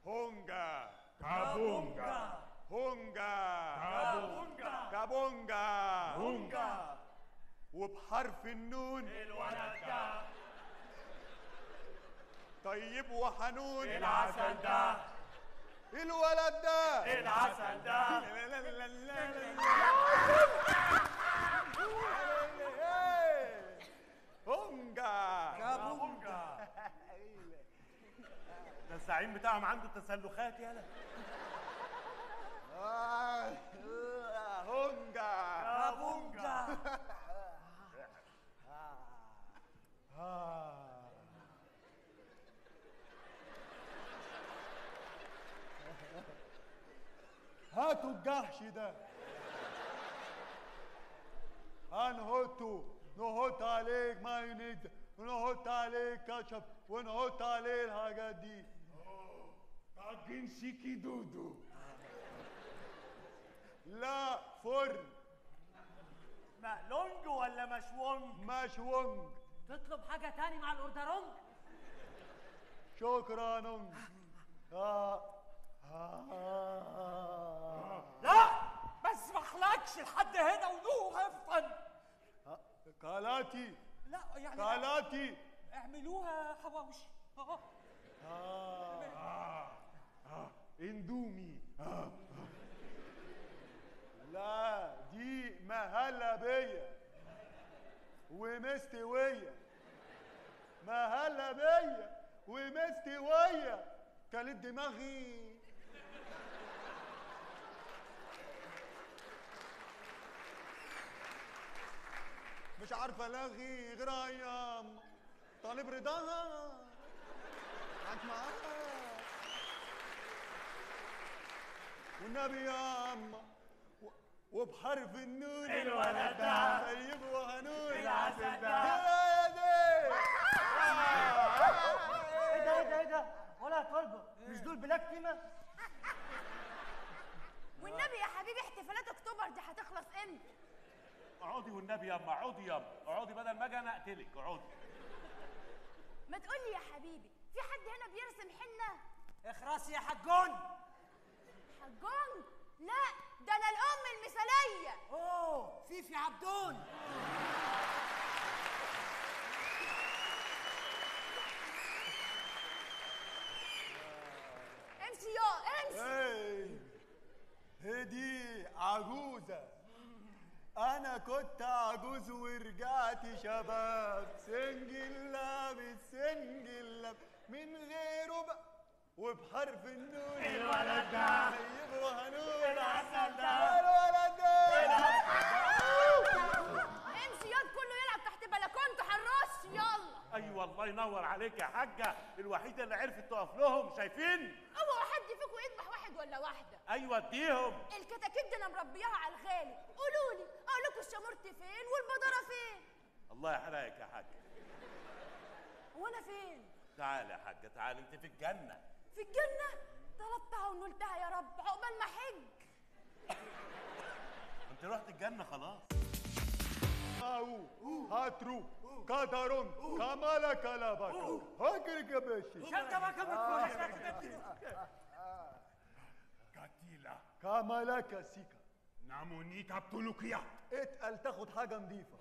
هونجا كابونجا هونجا كابونجا كابونجا هونجا وبحرف النون الولد ده طيب وحنون العسل ده الولد ده العسل ده لا لا لا لا لا لا. هونجا كابونجا ده الزعيم بتاعهم عنده تسلخات يالا آه، آه، هونجا كابونجا آه. هاتوا الجحش ده هنحطه نحط عليك مايونيز ونحط عليه كاتشب ونحط عليه الحاجات دي طاجن شيكي دودو لا فرن مقلونج ولا مشوونج مشوونج تطلب حاجة تاني مع الأوردرونج شكرا نونج آه. آه. لا ما اسمحلكش لحد هنا ونو هفن كالاتي لا يعني كالاتي اعملوها حواوشي آه. آه. آه. اندومي آه. لا دي مهلبية ومستوية مهلبية ومستوية كلت دماغي مش عارفة الاغي غير ايام طالب رضاها معاك معاها والنبي يا اما و- وبحرف النون الولد ده. طيب وهنون العسل ده. يا دي ايه ده ايه ده ايه ده ولا طلبه مش دول بلاك تيمه والنبي يا حبيبي احتفالات اكتوبر دي هتخلص امتى اقعدي والنبي ياما اقعدي ياما اقعدي بدل ما اجي انا اقتلك اقعدي ما تقولي يا حبيبي في حد هنا بيرسم حنه اخرس يا حجون حجون لا ده انا الام المثاليه اوه فيفي عبدون امشي يا امشي ايه هدي عجوزة أنا كنت عجوز ورجعت شباب سنجل لابس سنجل لابس من غيره بقى وبحرف النون الولد ده. طيب وهنون العسل ده. الولد ده امشي ياض كله يلعب تحت بلكونته حراش يلا ايوه الله ينور عليك يا حاجه الوحيده اللي عرفت تقف لهم شايفين اوعى حد فيكم يذبح واحد ولا واحده ايوه اديهم الكتاكيت دي انا مربياها على الغالي قولوا لي اقول لكم الشمورت فين والبدره فين الله يحرقك يا حاجه وانا فين تعالى يا حاجه تعالى انت في الجنه في الجنه طلبتها ونلتها يا رب عقبال ما حج انت رحت الجنه خلاص أو هاترو كادرون كمالا كلابك هاكرك يا باشا شنطة ما كمل كاتيلا كمالك سيكا ناموني كابتولوكيا اتقل تاخد حاجة نظيفة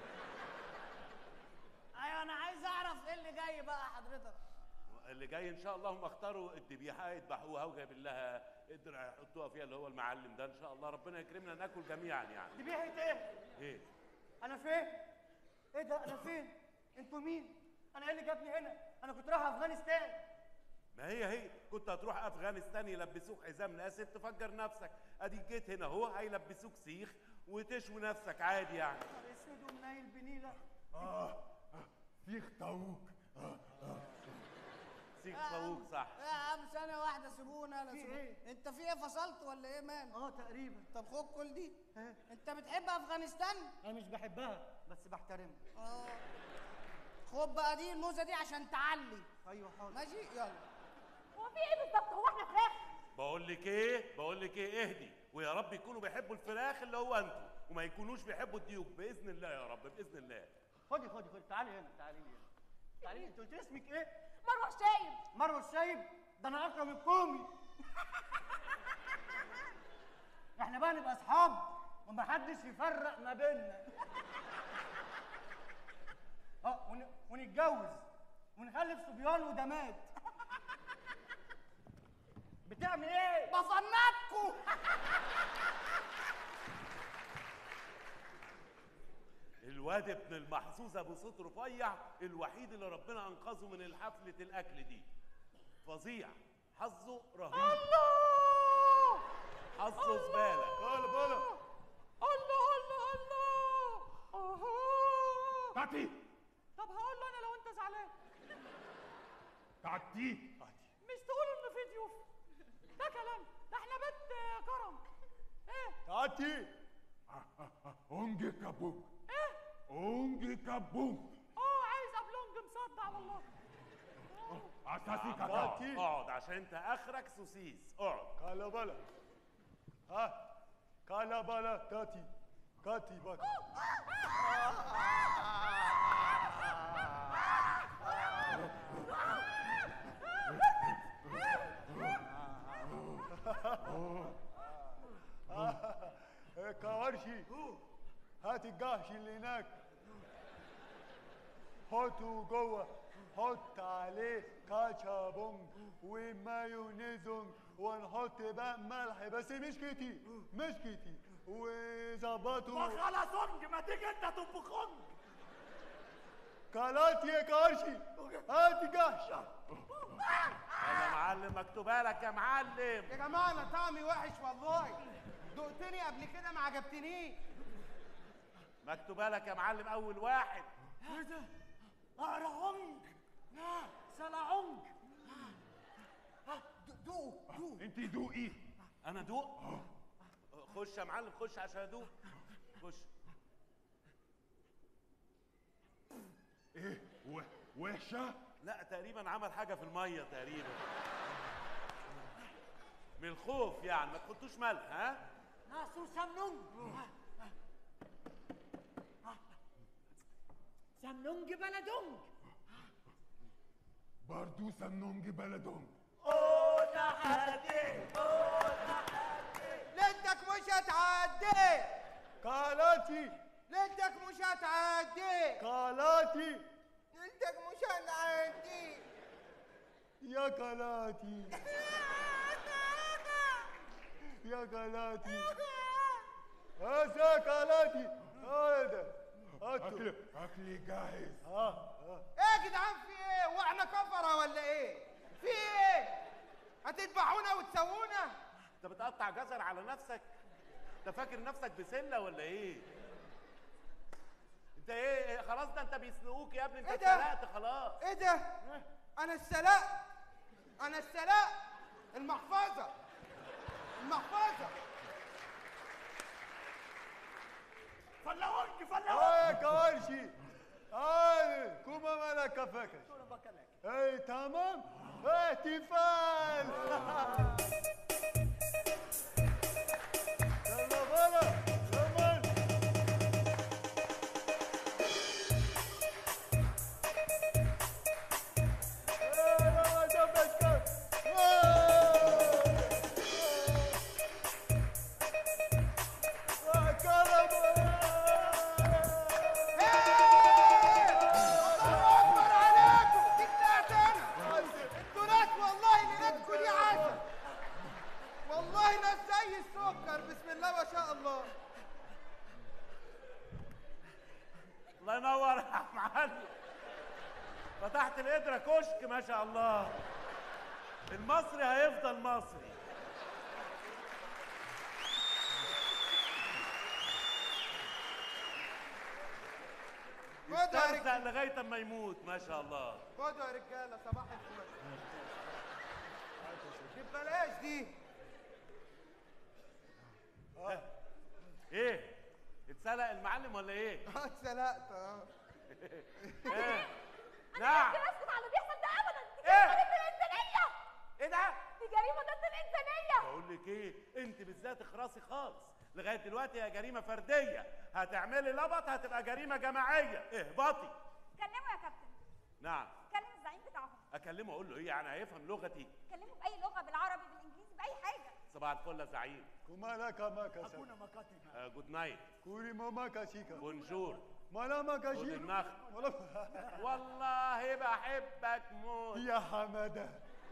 ايوه انا عايز اعرف ايه اللي جاي بقى حضرتك اللي جاي ان شاء الله هم اختاروا الذبيحه يذبحوها وجايب لها قدر يحطوها فيها اللي هو المعلم ده ان شاء الله ربنا يكرمنا ناكل جميعا يعني ذبيحه ايه ايه انا فين ايه ده انا فين انتوا مين انا ايه اللي جابني هنا انا كنت رايح افغانستان ما هي هي كنت هتروح افغانستان يلبسوك حزام ناسف تفجر نفسك ادي جيت هنا هو هيلبسوك سيخ وتشوي نفسك عادي يعني نهار اسود ومنيل بنيله فيخ طاووق سيخ طاووق صح يا عم ثانية واحدة سيبونا انا في سيبونا. إيه؟ انت في ايه فصلت ولا ايه مان؟ اه تقريبا طب خد كل دي ها؟ انت بتحب افغانستان؟ انا مش بحبها بس بحترمها اه خد بقى دي الموزة دي عشان تعلي ايوه حاضر ماشي يلا هو في ايه بالظبط هو احنا فراخ بقول لك ايه بقول لك ايه اهدي ويا رب يكونوا بيحبوا الفراخ اللي هو انتوا وما يكونوش بيحبوا الديوك باذن الله يا رب باذن الله خدي خدي خدي تعالي هنا تعالي هنا تعالي انت قلت لي اسمك ايه مروه شايب مروه شايب ده انا اكرم الكومي احنا بقى نبقى اصحاب ومحدش يفرق ما بيننا اه ون... ونتجوز ونخلف صبيان ودمات بتعمل ايه؟ بفنطكوا الواد ابن المحظوظ ابو صوت رفيع الوحيد اللي ربنا انقذه من الحفله الاكل دي فظيع حظه رهيب الله حظه زباله قال بلا الله الله الله أها. تعتي طب هقول له انا لو انت زعلان تعتي مش تقول ان في ضيوف ده كلام ده احنا بيت كرم ايه تعتي اونجي كابوك ايه اونجي كابوك اه عايز ابلونج مصدع والله اساسي اقعد اقعد عشان انت اخرك سوسيس اقعد قال بلا ها قال بلا تاتي كاتي بك كوارشي هات الجهش اللي هناك حطه جوه حط عليه كاتشابونج ومايونيزونج ونحط بقى ملح بس مش كتير مش كتير وظبطه خلاصونج ما تيجي انت تطبخونج كالاتي يا كارشي هات الجهش يلا يا معلم مكتوبه لك يا معلم يا جماعه انا طعمي وحش والله دقتني قبل كده ما عجبتنيش مكتوبه لك يا معلم اول واحد ايه ده اقرعونج سلعونج دوق دوق انت دوقي انا ادوق خش يا معلم خش عشان ادوق خش ايه و- وحشه لا تقريبا عمل حاجه في الميه تقريبا من الخوف يعني ما تحطوش ملح ها ناصر سمنونج سمنونج بلدونج برضو سمنونج بلدهم ليلتك مش هتعدي كالاتي ليلتك مش هتعدي كالاتي ليلتك مش هتعدي يا كالاتي يا كالاتي هذا كالاتي هذا اكل اكلي جاهز ها ها ايه يا جدعان في ايه واحنا كفره ولا ايه في ايه هتذبحونا وتسوونا انت بتقطع جزر على نفسك انت فاكر نفسك بسله ولا ايه انت ايه إيه، خلاص ده انت بيسلقوك يا ابني انت إيه ده؟ اتسلقت خلاص ايه ده انا السلاق انا السلاق المحفظه المحفظه فلاونج فلاونج اه يا كوارشي اه كوما مالك كفاكش اي تمام احتفال يلا بلا كمان يلا دبك الله اكبر عليكم دي بتاعت انا انتوا ناس والله اللي ناسكوا دي عسل والله ناس زي السكر بسم الله ما شاء الله الله ينور يا معلم فتحت القدرة كشك ما شاء الله المصري هيفضل مصري خدوا يا يسترزق رجاله لغاية اما يموت ما شاء الله خدوا يا رجاله صباح الفل دي ببلاش دي ايه اتسلق المعلم ولا ايه؟ اه اتسلقت اه ايه؟ انا نعم مش اسكت على اللي بيحصل ده ابدا دي إيه؟ جريمه ضد الانسانيه ايه ده؟ دي جريمه ضد الانسانيه بقول لك ايه انت بالذات اخرسي خالص لغايه دلوقتي هي جريمه فرديه هتعملي لبط هتبقى جريمه جماعيه اهبطي كلموا يا كابتن نعم كلم الزعيم بتاعهم اكلمه اقول له ايه يعني هيفهم لغتي كلمه باي لغه بالعربي بالانجليزي باي حاجه صباح الفل يا زعيم كمالا كما كسا آه جود نايت كوري ماما كاشيكا بونجور مالا ما خد كاشيكا النخل ولا- والله بحبك موت يا حماده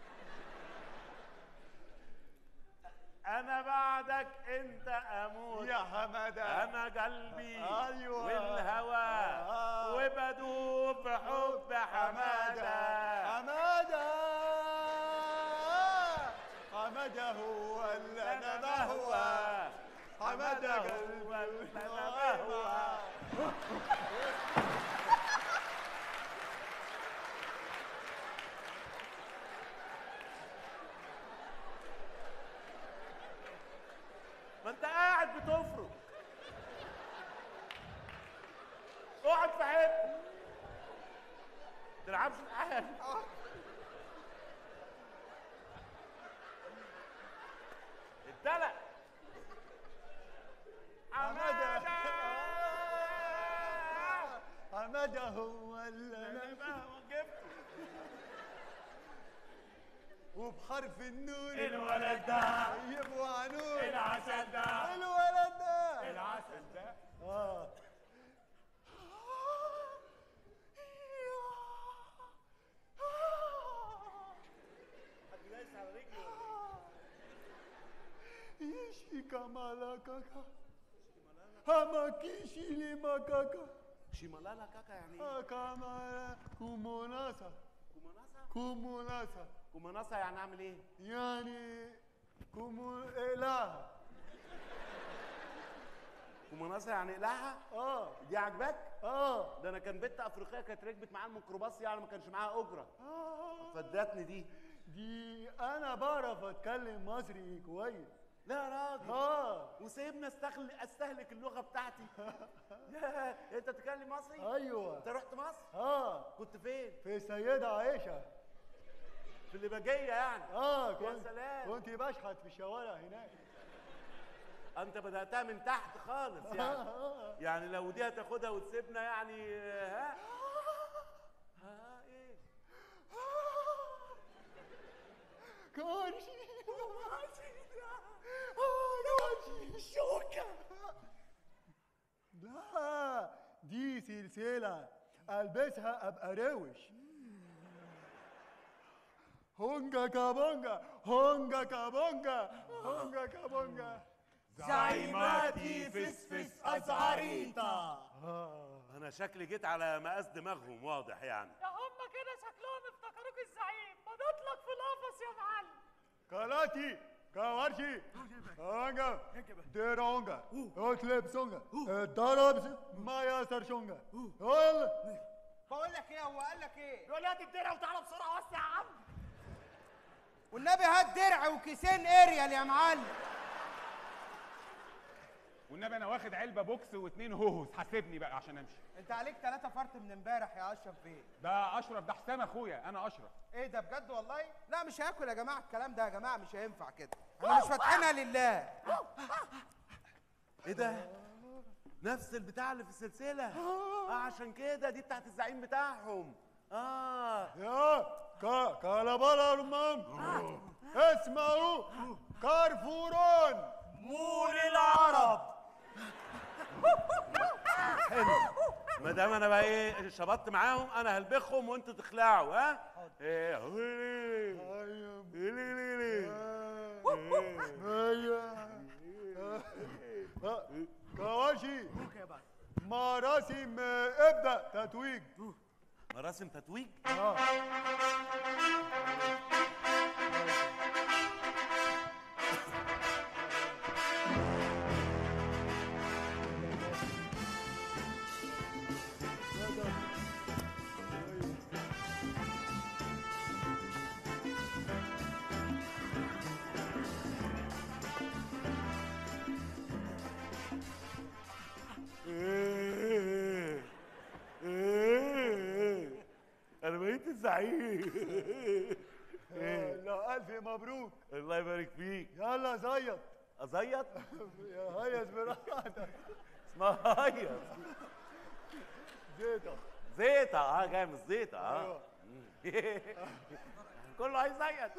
انا بعدك انت اموت يا حماده انا قلبي أيوة. والهوى آه. وبدوب في حب حماده حماده حماده هو اللي انا بهوى حماده هو قلبي اللي أنا بهوى. ما انت قاعد بتفرق اقعد في حته تلعبش في حالك الدلع حماده حماده حماده هو اللي انا انا بهوى جبته وبحرف النون الولد ده طيب وعنون العسل ده الولد ده العسل ده اه Ishi kamala kaka. Hamakishi lima kaka. شيمالالا كاكا يعني ايه؟ Akamala kumonasa. كوماناسا Kumonasa. كوماناسا يعني اعمل ايه؟ Yani kumu elah. كوماناسا يعني إلهها؟ اه دي عجباك؟ اه ده انا كان بنت افريقيه كانت ركبت معاها الميكروباص يعني ما كانش معاها اجره اه فادتني دي دي انا بعرف اتكلم مصري كويس لا يا راجل اه وسيبنا استغل استهلك اللغه بتاعتي يا انت بتتكلم مصري؟ ايوه انت رحت مصر؟ اه كنت فين؟ في السيدة عائشة في الليباجيه يعني اه يا كنت سلام. كنت بشحت في الشوارع هناك انت بداتها من تحت خالص يعني يعني لو دي هتاخدها وتسيبنا يعني ها ها ايه كارشي كارشي شوكة لا دي سلسلة البسها ابقى روش هونجا كابونجا هونجا كابونجا هونجا كابونجا زعيماتي فسفس أزعريتا انا شكلي جيت على مقاس دماغهم واضح يعني يا هم كده شكلهم افتكروك الزعيم بنطلق في القفص يا معلم كالاتي كوارشي هونجا ديرونجا اطلب سونجا ضرب ما ياسر شونجا يلا بقول لك ايه هو قال لك ايه يقول لي هات الدرع وتعالى بسرعه وسع يا عم والنبي هات درع وكيسين اريال يا معلم والنبي انا واخد علبه بوكس واتنين هوهوس حاسبني بقى عشان امشي انت عليك ثلاثة فرط من امبارح يا اشرف بيه ده اشرف ده حسام اخويا انا اشرف ايه ده بجد والله لا مش هاكل يا جماعه الكلام ده يا جماعه مش هينفع كده احنا مش فاتحينها لله ايه ده نفس البتاع اللي في السلسله اه عشان كده دي بتاعت الزعيم بتاعهم اه يا كا كالابالا رمان اسمعوا كارفورون مول العرب حلو ما دام انا بقى ايه شبطت معاهم انا هلبخهم وانتوا تخلعوا ها ايه هولي. هولي لي لي. كواشي مراسم ابدا تتويج مراسم تتويج آه. إيه. إيه. انا بقيت الزعيم لا الف مبروك الله يبارك فيك يلا زيط ازيط يا هيس براحتك اسمها هيص زيطة زيطة اه جاي من الزيطة اه أيوة. كله هيزيد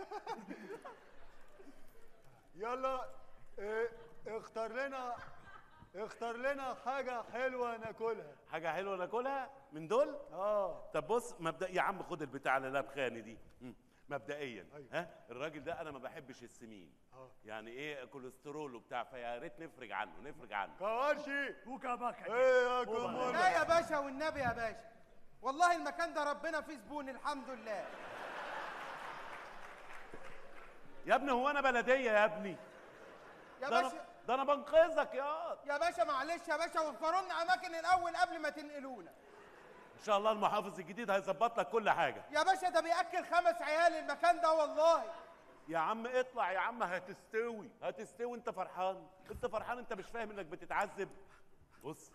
يلا اه، اختار لنا اختار لنا حاجة حلوة ناكلها حاجه حلوه ناكلها من دول اه طب بص مبدأ يا عم خد البتاع اللي لابخاني دي مم. مبدئيا أيوة. ها الراجل ده انا ما بحبش السمين آه. يعني ايه كوليسترول وبتاع فيا ريت نفرج عنه نفرج عنه كوارشي بوكا باكا ايه يا كمونة لا يا باشا والنبي يا باشا والله المكان ده ربنا فيه زبون الحمد لله يا ابني هو انا بلديه يا ابني يا ده انا باشا ده انا بنقذك يا يا باشا معلش يا باشا وفروا لنا اماكن الاول قبل ما تنقلونا ان شاء الله المحافظ الجديد هيظبط لك كل حاجه يا باشا ده بياكل خمس عيال المكان ده والله يا عم اطلع يا عم هتستوي هتستوي انت فرحان انت فرحان انت مش فاهم انك بتتعذب بص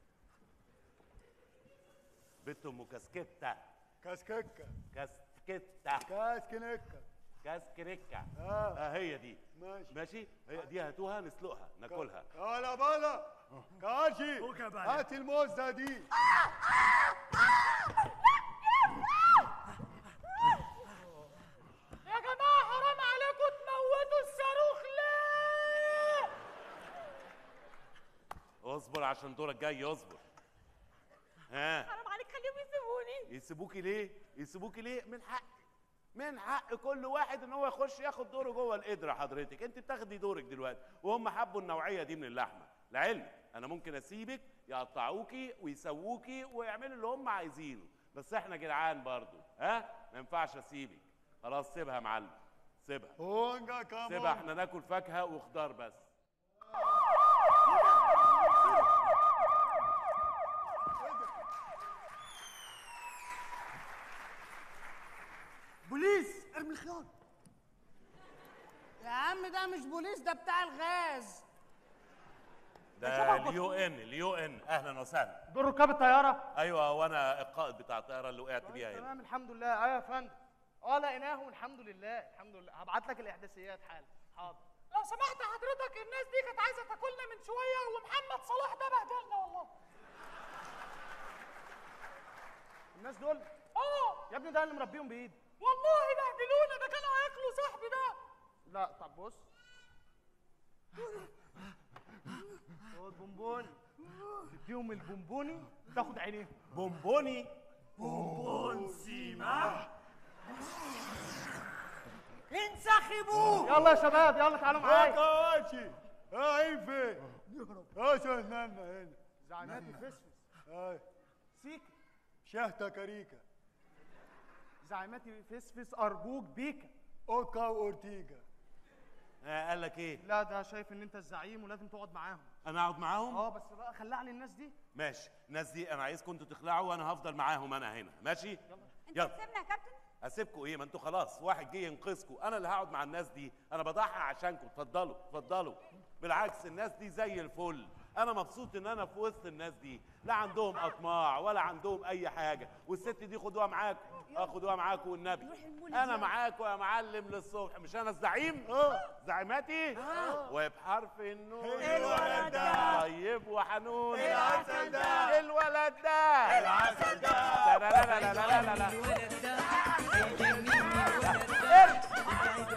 بنت ام كاسكيتا كاسكيكة كاسكيتا كاسكنكة كاسكريكا اه اه هي دي ماشي ماشي هي دي هاتوها نسلقها ناكلها ولا بالا كوارشي بوكا بالا. هات الموزة دي يا جماعة حرام عليكم تموتوا الصاروخ ليه؟ اصبر عشان دورك جاي اصبر ها حرام عليك خليهم يسيبوني يسيبوكي ليه يسيبوكي ليه من حق من حق كل واحد ان هو يخش ياخد دوره جوه القدره حضرتك انت بتاخدي دورك دلوقتي وهم حبوا النوعيه دي من اللحمه لعلم انا ممكن اسيبك يقطعوكي ويسووكي ويعملوا اللي هم عايزينه بس احنا جدعان برضو ها ما ينفعش اسيبك خلاص سيبها يا معلم سيبها هونجا كمان سيبها احنا ناكل فاكهه وخضار بس بوليس ارمي الخيار يا عم ده مش بوليس ده بتاع الغاز ده اليو ان اليو ان اهلا وسهلا دور ركاب الطياره ايوه وانا القائد بتاع الطياره اللي وقعت بيها هنا تمام الحمد لله ايوه يا فندم اه لقيناهم الحمد لله الحمد لله هبعت لك الاحداثيات حالا حاضر لو سمحت حضرتك الناس دي كانت عايزة تاكلنا من شوية ومحمد صلاح ده بهدلنا والله الناس دول اه يا ابني ده اللي مربيهم بايد والله بهدلونا ده كانوا هياكلوا صاحبي ده لا طب بص هو البونبوني تديهم البونبوني تاخد عينيهم بونبوني انسحبوا يلا يا شباب يلا تعالوا يا معايا كوارشي اه عين فين اه شهنا هنا زعيمات الفسفس اه سيك شهتة كاريكا زعيمات الفسفس ارجوك بيكا اوكا واورتيجا آه قال لك ايه لا ده شايف ان انت الزعيم ولازم تقعد معاهم انا اقعد معاهم اه بس بقى خلع لي الناس دي ماشي الناس دي انا عايزكم انتوا تخلعوا وانا هفضل معاهم انا هنا ماشي انت يلا تسيبنا يا كابتن اسيبكم ايه ما انتوا خلاص واحد جه ينقذكم انا اللي هقعد مع الناس دي انا بضحي عشانكم اتفضلوا اتفضلوا بالعكس الناس دي زي الفل انا مبسوط ان انا في وسط الناس دي لا عندهم اطماع ولا عندهم اي حاجه والست دي خدوها معاكم اه خدوها معاكم والنبي انا معاكم يا معلم للصبح مش انا الزعيم اه زعيماتي وبحرف النون الولد ده. طيب وحنون العسل ده. الولد ده العسل ده. لا لا لا لا لا لا لا لا الولد ده